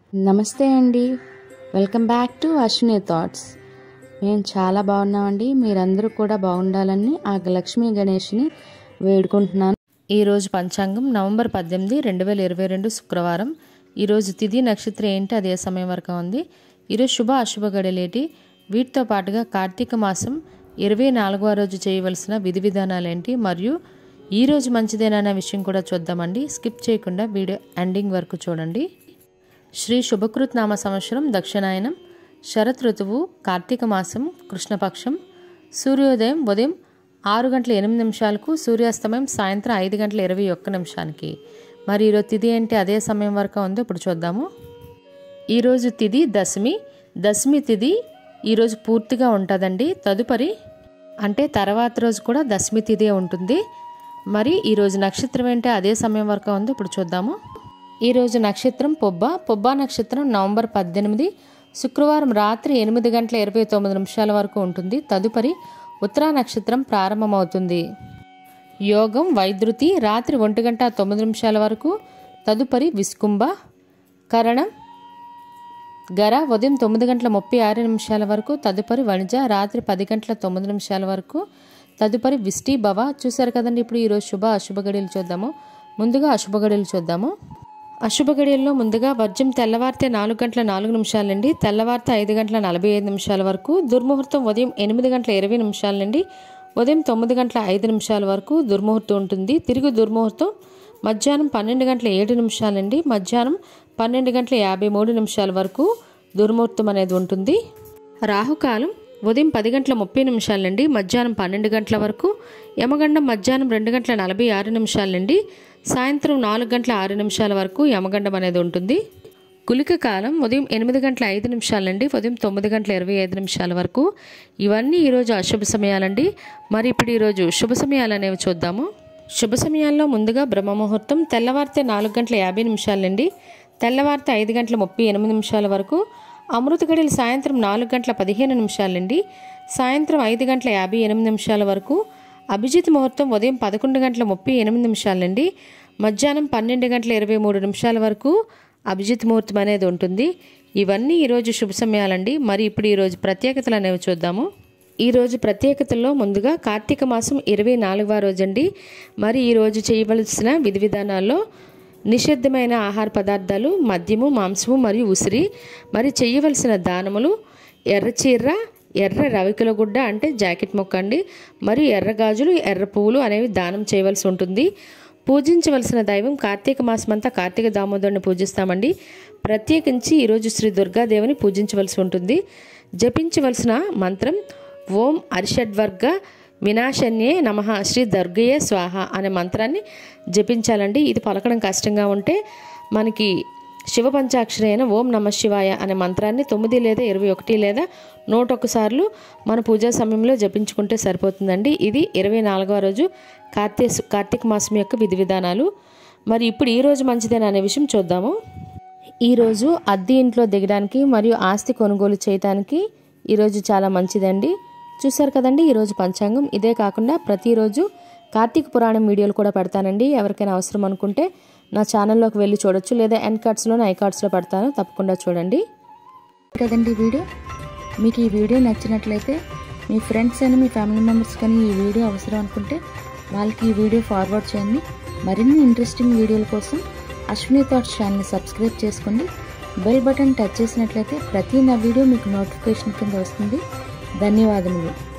నమస్తే అండి welcome back to Ashwini Thoughts మేము చాలా బాగున్నామండి మీరందరూ కూడా బాగుండాలని ఆ లక్ష్మీ గణేష్ని వేడుకుంటున్నాను ఈరోజు పంచాంగం నవంబర్ పద్దెనిమిది రెండు వేల ఇరవై రెండు శుక్రవారం ఈరోజు తిథి నక్షత్రం ఏంటి అది ఏ సమయం వరకు ఉంది ఈరోజు శుభ అశుభ గడిలేటి వీటితో పాటుగా కార్తీక మాసం ఇరవై నాలుగవ రోజు చేయవలసిన విధి విధానాలు ఏంటి మరియు ఈ రోజు మంచిదేనన్న విషయం కూడా చూద్దామండి స్కిప్ చేయకుండా వీడియో ఎండింగ్ వరకు చూడండి శ్రీ శుభకృత్ నామ సంవత్సరం దక్షిణాయనం శరత్ ఋతువు కార్తీక మాసం కృష్ణపక్షం సూర్యోదయం ఉదయం ఆరు గంటల ఎనిమిది నిమిషాలకు సూర్యాస్తమయం సాయంత్రం ఐదు గంటల ఇరవై ఒక్క నిమిషానికి మరి ఈరోజు తిథి ఏంటి అదే సమయం వరకు ఉందో ఇప్పుడు చూద్దాము ఈరోజు తిథి దశమి దశమి తిథి ఈరోజు పూర్తిగా ఉంటుందండి తదుపరి అంటే తర్వాత రోజు కూడా దశమి తిథి ఉంటుంది మరి ఈరోజు నక్షత్రం ఏంటి అదే సమయం వరకు ఉందో ఇప్పుడు చూద్దాము ఈరోజు నక్షత్రం పొబ్బ పొబ్బ నక్షత్రం నవంబర్ పద్దెనిమిది శుక్రవారం రాత్రి ఎనిమిది గంటల ఇరవై తొమ్మిది నిమిషాల వరకు ఉంటుంది తదుపరి ఉత్తరా నక్షత్రం ప్రారంభమవుతుంది యోగం వైద్యుతి రాత్రి ఒంటి గంట తొమ్మిది నిమిషాల వరకు తదుపరి విస్కుంభ కరణం గర ఉదయం తొమ్మిది గంటల ముప్పై ఆరు నిమిషాల వరకు తదుపరి వణిజ రాత్రి పది గంటల తొమ్మిది నిమిషాల వరకు తదుపరి విష్టి భవ చూశారు కదండి ఇప్పుడు ఈరోజు శుభ అశుభ గడియలు చూద్దాము ముందుగా అశుభ గడియలు చూద్దాము అశుభ గడియల్లో ముందుగా వర్జం తెల్లవారితే నాలుగు గంటల నాలుగు నిమిషాల నుండి తెల్లవారితే ఐదు గంటల నలభై ఐదు నిమిషాల వరకు దుర్ముహూర్తం ఉదయం ఎనిమిది గంటల ఇరవై నిమిషాల నుండి ఉదయం తొమ్మిది గంటల ఐదు నిమిషాల వరకు దుర్ముహూర్తం ఉంటుంది తిరిగి దుర్ముహూర్తం మధ్యాహ్నం పన్నెండు గంటల ఏడు నిమిషాల నుండి మధ్యాహ్నం పన్నెండు గంటల యాభై మూడు నిమిషాల వరకు దుర్ముహూర్తం అనేది ఉంటుంది రాహుకాలం ఉదయం పది గంటల ముప్పై నిమిషాల నుండి మధ్యాహ్నం పన్నెండు గంటల వరకు యమగండం మధ్యాహ్నం రెండు గంటల నలభై ఆరు నిమిషాల నుండి సాయంత్రం నాలుగు గంటల ఆరు నిమిషాల వరకు యమగండం అనేది ఉంటుంది గులిక కాలం ఉదయం ఎనిమిది గంటల ఐదు నిమిషాల నుండి ఉదయం తొమ్మిది గంటల ఇరవై ఐదు నిమిషాల వరకు ఇవన్నీ ఈరోజు అశుభ సమయాలండి మరి ఇప్పుడు ఈరోజు శుభ సమయాలు అనేవి చూద్దాము శుభ సమయాల్లో ముందుగా బ్రహ్మముహూర్తం తెల్లవారితే నాలుగు గంటల యాభై నిమిషాల నుండి తెల్లవారితే ఐదు గంటల ముప్పై ఎనిమిది నిమిషాల వరకు అమృత గడియలు సాయంత్రం నాలుగు గంటల పదిహేను నిమిషాల నుండి సాయంత్రం ఐదు గంటల యాభై ఎనిమిది నిమిషాల వరకు అభిజిత్ ముహూర్తం ఉదయం పదకొండు గంటల ముప్పై ఎనిమిది నిమిషాల నుండి మధ్యాహ్నం పన్నెండు గంటల ఇరవై మూడు నిమిషాల వరకు అభిజిత్ ముహూర్తం అనేది ఉంటుంది ఇవన్నీ ఈరోజు శుభ సమయాలండి మరి ఇప్పుడు ఈరోజు ప్రత్యేకతలు అనేవి చూద్దాము ఈరోజు ప్రత్యేకతల్లో ముందుగా కార్తీక మాసం ఇరవై నాలుగవ రోజండి మరి ఈరోజు చేయవలసిన విధి విధానాల్లో నిషిద్ధమైన ఆహార పదార్థాలు మద్యము మాంసము మరియు ఉసిరి మరి చేయవలసిన దానములు ఎర్ర చీర ఎర్ర రవికల గుడ్డ అంటే జాకెట్ మొక్క అండి మరియు ఎర్ర గాజులు ఎర్ర పువ్వులు అనేవి దానం చేయవలసి ఉంటుంది పూజించవలసిన దైవం కార్తీక మాసం అంతా కార్తీక దామోదరుని పూజిస్తామండి ప్రత్యేకించి ఈరోజు శ్రీ దుర్గాదేవిని పూజించవలసి ఉంటుంది జపించవలసిన మంత్రం ఓం అరిషడ్వర్గ వినాశన్యే నమ శ్రీ దుర్గయే స్వాహ అనే మంత్రాన్ని జపించాలండి ఇది పలకడం కష్టంగా ఉంటే మనకి శివ పంచాక్షరి అయిన ఓం నమ శివాయ అనే మంత్రాన్ని తొమ్మిది లేదా ఇరవై ఒకటి లేదా నూట ఒక్కసార్లు మన పూజా సమయంలో జపించుకుంటే సరిపోతుందండి ఇది ఇరవై నాలుగవ రోజు కార్తీ కార్తీక మాసం యొక్క విధి విధానాలు మరి ఇప్పుడు ఈ రోజు మంచిదేనా అనే విషయం చూద్దాము ఈరోజు అద్దె ఇంట్లో దిగడానికి మరియు ఆస్తి కొనుగోలు చేయడానికి ఈరోజు చాలా మంచిదండి చూశారు కదండి ఈరోజు పంచాంగం ఇదే కాకుండా ప్రతిరోజు కార్తీక పురాణం వీడియోలు కూడా పెడతానండి ఎవరికైనా అవసరం అనుకుంటే నా ఛానల్లోకి వెళ్ళి చూడొచ్చు లేదా ఎన్ కార్డ్స్లోనే ఐ కార్డ్స్లో పెడతాను తప్పకుండా చూడండి కదండి ఈ వీడియో మీకు ఈ వీడియో నచ్చినట్లయితే మీ ఫ్రెండ్స్ అని మీ ఫ్యామిలీ మెంబర్స్ కానీ ఈ వీడియో అవసరం అనుకుంటే వాళ్ళకి ఈ వీడియో ఫార్వర్డ్ చేయండి మరిన్ని ఇంట్రెస్టింగ్ వీడియోల కోసం అశ్విని థాట్స్ ఛానల్ని సబ్స్క్రైబ్ చేసుకోండి బెల్ బటన్ టచ్ చేసినట్లయితే ప్రతి నా వీడియో మీకు నోటిఫికేషన్ కింద వస్తుంది ధన్యవాదములు